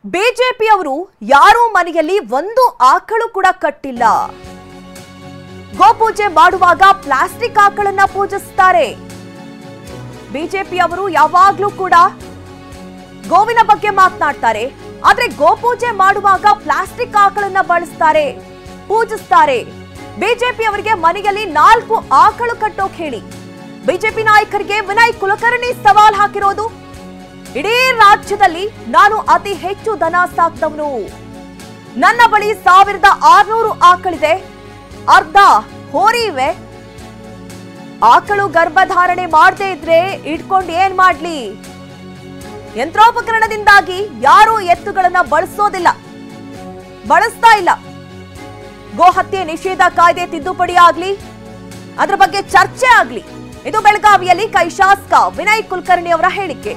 ಬಿಜೆಪಿಯವರು ಯಾರೂ ಮನೆಯಲ್ಲಿ ಒಂದು ಆಕಳು ಕೂಡ ಕಟ್ಟಿಲ್ಲ ಗೋಪೂಜೆ ಮಾಡುವಾಗ ಪ್ಲಾಸ್ಟಿಕ್ ಆಕಳನ್ನ ಪೂಜಿಸ್ತಾರೆ ಬಿಜೆಪಿಯವರು ಯಾವಾಗ್ಲೂ ಕೂಡ ಗೋವಿನ ಬಗ್ಗೆ ಮಾತನಾಡ್ತಾರೆ ಆದ್ರೆ ಗೋಪೂಜೆ ಮಾಡುವಾಗ ಪ್ಲಾಸ್ಟಿಕ್ ಆಕಳನ್ನ ಬಳಸ್ತಾರೆ ಪೂಜಿಸ್ತಾರೆ ಬಿಜೆಪಿ ಅವರಿಗೆ ಮನೆಯಲ್ಲಿ ನಾಲ್ಕು ಆಕಳು ಕಟ್ಟೋಕ್ ಹೇಳಿ ಬಿಜೆಪಿ ನಾಯಕರಿಗೆ ವಿನಯ್ ಕುಲಕರ್ಣಿ ಸವಾಲ್ ಹಾಕಿರೋದು ಇಡೀ ರಾಜ್ಯದಲ್ಲಿ ನಾನು ಅತಿ ಹೆಚ್ಚು ದನ ಸಾಕ್ದವನು ನನ್ನ ಬಳಿ ಸಾವಿರದ ಆರ್ನೂರು ಆಕಳಿದೆ ಅರ್ಧ ಹೋರಿ ಇವೆ ಆಕಳು ಗರ್ಭಧಾರಣೆ ಮಾಡದೇ ಇದ್ರೆ ಇಟ್ಕೊಂಡು ಏನ್ ಮಾಡ್ಲಿ ಯಂತ್ರೋಪಕರಣದಿಂದಾಗಿ ಯಾರೂ ಎತ್ತುಗಳನ್ನ ಬಳಸೋದಿಲ್ಲ ಬಳಸ್ತಾ ಇಲ್ಲ ಗೋಹತ್ಯೆ ನಿಷೇಧ ಕಾಯ್ದೆ ತಿದ್ದುಪಡಿ ಆಗ್ಲಿ ಅದ್ರ ಬಗ್ಗೆ ಚರ್ಚೆ ಆಗ್ಲಿ ಇದು ಬೆಳಗಾವಿಯಲ್ಲಿ ಕೈ ಶಾಸಕ ವಿನಯ್ ಕುಲಕರ್ಣಿ ಅವರ ಹೇಳಿಕೆ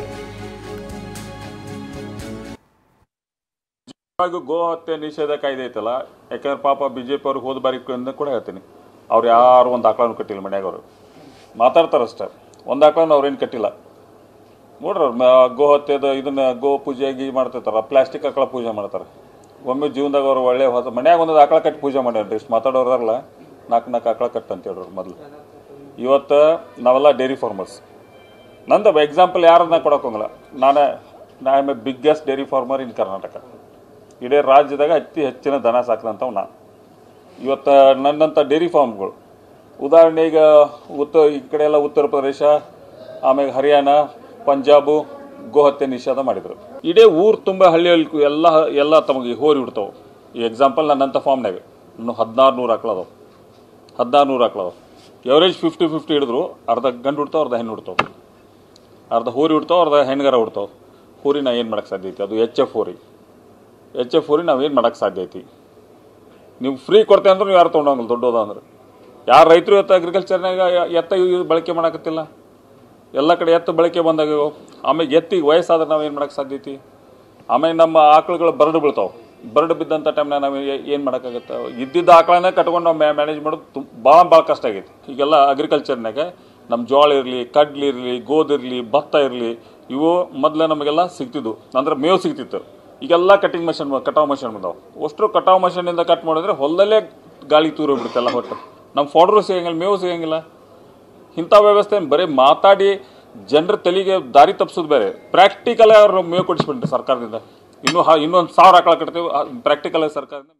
ಇವಾಗ ಗೋ ಹತ್ಯೆ ನಿಷೇಧ ಕಾಯ್ದೆ ಐತಲ್ಲ ಯಾಕಂದ್ರೆ ಪಾಪ ಬಿ ಜೆ ಪಿ ಅವ್ರಿಗೆ ಹೋದ ಬಾರಿ ಅಂತ ಕೂಡ ಹೇಳ್ತೀನಿ ಅವ್ರು ಯಾರು ಒಂದು ಆಕಳನ್ನು ಕಟ್ಟಿಲ್ಲ ಮನ್ಯಾಗ ಅವರು ಮಾತಾಡ್ತಾರಷ್ಟೇ ಒಂದು ಆಕಳನ್ನು ಅವ್ರೇನು ಕಟ್ಟಿಲ್ಲ ನೋಡ್ರಿ ಅವ್ರು ಮ- ಗೋ ಹತ್ಯೆದ ಇದನ್ನ ಗೋ ಪೂಜೆ ಗೀಜೆ ಮಾಡ್ತಿರ್ತಾರ ಪ್ಲಾಸ್ಟಿಕ್ ಆಕಳ ಪೂಜೆ ಮಾಡ್ತಾರೆ ಒಮ್ಮೆ ಜೀವನದಾಗ ಅವ್ರು ಒಳ್ಳೆ ಹೊಸ ಮನ್ಯಾಗ ಒಂದು ಆಕಳ ಕಟ್ಟಿ ಪೂಜೆ ಮಾಡ್ಯಾರ ಇಷ್ಟು ಮಾತಾಡೋರಲ್ಲ ನಾಲ್ಕು ನಾಲ್ಕು ಆಕಳ ಕಟ್ಟು ಅಂತ ಹೇಳ್ರಿ ಮೊದಲು ಇವತ್ತು ನಾವೆಲ್ಲ ಡೈರಿ ಫಾರ್ಮರ್ಸ್ ನಂದು ಎಕ್ಸಾಂಪಲ್ ಯಾರನ್ನ ಕೊಡೋಕ್ಕಂಗಿಲ್ಲ ನಾನು ನಾ am a biggest dairy farmer in Karnataka ಇಡೀ ರಾಜ್ಯದಾಗ ಅತಿ ಹೆಚ್ಚಿನ ದನ ಸಾಕಿದಂಥವು ನಾನು ಇವತ್ತು ನನ್ನಂಥ ಡೈರಿ ಫಾರ್ಮ್ಗಳು ಉದಾಹರಣೆ ಈಗ ಉತ್ತರ ಈ ಕಡೆ ಎಲ್ಲ ಉತ್ತರ ಪ್ರದೇಶ ಆಮೇಲೆ ಹರಿಯಾಣ ಪಂಜಾಬು ಗೋಹತ್ಯೆ ನಿಷೇಧ ಮಾಡಿದರು ಇಡೀ ಊರು ತುಂಬ ಹಳ್ಳಿಯಲ್ಲಿ ಎಲ್ಲ ಎಲ್ಲ ತಮಗೆ ಹೋರಿ ಬಿಡ್ತಾವೆ ಈ ಎಕ್ಸಾಂಪಲ್ ನನ್ನಂಥ ಫಾರ್ಮ್ನಾಗ ಇನ್ನು ಹದಿನಾರು ನೂರು ಆಕಳದವು ಹದಿನಾರು ನೂರು ಆಕಳದವು ಎವರೇಜ್ ಫಿಫ್ಟಿ ಫಿಫ್ಟಿ ಹಿಡಿದ್ರು ಅರ್ಧ ಗಂಡು ಹುಡ್ತಾವೆ ಅರ್ಧ ಹೆಣ್ಣು ಹುಡ್ತಾವೆ ಅರ್ಧ ಹೋರಿ ಹುಡ್ತಾವೆ ಅರ್ಧ ಹೆಣ್ಗರ ಹುಡ್ತಾವೆ ಹೋರಿ ನಾ ಏನು ಮಾಡೋಕ್ಕೆ ಸಾಧ್ಯ ಐತಿ ಅದು ಎಚ್ ಎಫ್ ಹೋರಿ ಎಚ್ ಎಫ್ ಹೋರಿ ನಾವು ಏನು ಮಾಡೋಕ್ಕೆ ಸಾಧ್ಯ ಐತಿ ನೀವು ಫ್ರೀ ಕೊಡ್ತೇವೆ ಅಂದ್ರೆ ನೀವು ಯಾರು ತೊಗೊಂಡಂಗಿಲ್ಲ ದೊಡ್ಡದ ಅಂದ್ರೆ ಯಾರು ರೈತರು ಇವತ್ತು ಅಗ್ರಿಕಲ್ಚರ್ನಾಗ ಎತ್ತ ಇವ್ ಬಳಕೆ ಮಾಡಕತ್ತಿಲ್ಲ ಎಲ್ಲ ಕಡೆ ಎತ್ತು ಬಳಕೆ ಬಂದಾಗ ಆಮೇಲೆ ಎತ್ತಿಗೆ ವಯಸ್ಸಾದ್ರೆ ನಾವು ಏನು ಮಾಡೋಕ್ಕೆ ಸಾಧ್ಯ ಐತಿ ಆಮೇಲೆ ನಮ್ಮ ಆಕಳುಗಳು ಬರಡು ಬೀಳ್ತಾವೆ ಬರಡು ಬಿದ್ದಂಥ ಟೈಮ್ನಾಗ ನಾವು ಏನು ಮಾಡೋಕ್ಕಾಗತ್ತೆ ಇದ್ದಿದ್ದ ಆಕಳನ್ನ ಕಟ್ಕೊಂಡು ನಾವು ಮ್ಯಾನೇಜ್ ಮಾಡೋದು ತುಂಬ ಭಾಳ ಭಾಳ ಕಷ್ಟ ಆಗೈತಿ ಈಗೆಲ್ಲ ಅಗ್ರಿಕಲ್ಚರ್ನಾಗ ನಮ್ಮ ಜೋಳ ಇರಲಿ ಕಡ್ಲಿ ಇರಲಿ ಗೋದಿರಲಿ ಭತ್ತ ಇರಲಿ ಇವು ಮೊದಲೇ ನಮಗೆಲ್ಲ ಸಿಗ್ತಿದ್ವು ಅಂದ್ರೆ ಮೇವು ಸಿಗ್ತಿತ್ತು ಈಗೆಲ್ಲ ಕಟಿಂಗ್ ಮಷಿನ್ ಕಟಾವ್ ಮಷಿನ್ ಬಂದಾವೆ ಅಷ್ಟು ಕಟಾವ್ ಮಷಿನಿಂದ ಕಟ್ ಮಾಡಿದ್ರೆ ಹೊಲದಲ್ಲೇ ಗಾಳಿ ತೂರೋಗ್ಬಿಡುತ್ತೆ ಹೊಟ್ಟು ನಮ್ಮ ಫೋಡ್ರು ಸಿಗಂಗಿಲ್ಲ ಮೇವು ಸಿಗಂಗಿಲ್ಲ ಇಂಥ ವ್ಯವಸ್ಥೆ ಬರೀ ಮಾತಾಡಿ ಜನರ ತಲೆಗೆ ದಾರಿ ತಪ್ಪಿಸೋದು ಬೇರೆ ಪ್ರಾಕ್ಟಿಕಲ್ ಅವ್ರು ಮೇವು ಕೊಡಿಸ್ಬಿಟ್ರಿ ಸರ್ಕಾರದಿಂದ ಇನ್ನೂ ಹ ಇನ್ನೊಂದು ಸಾವಿರ ಆಕಳ ಕಟ್ತೇವೆ ಪ್ರಾಕ್ಟಿಕಲ್ ಸರ್ಕಾರದಿಂದ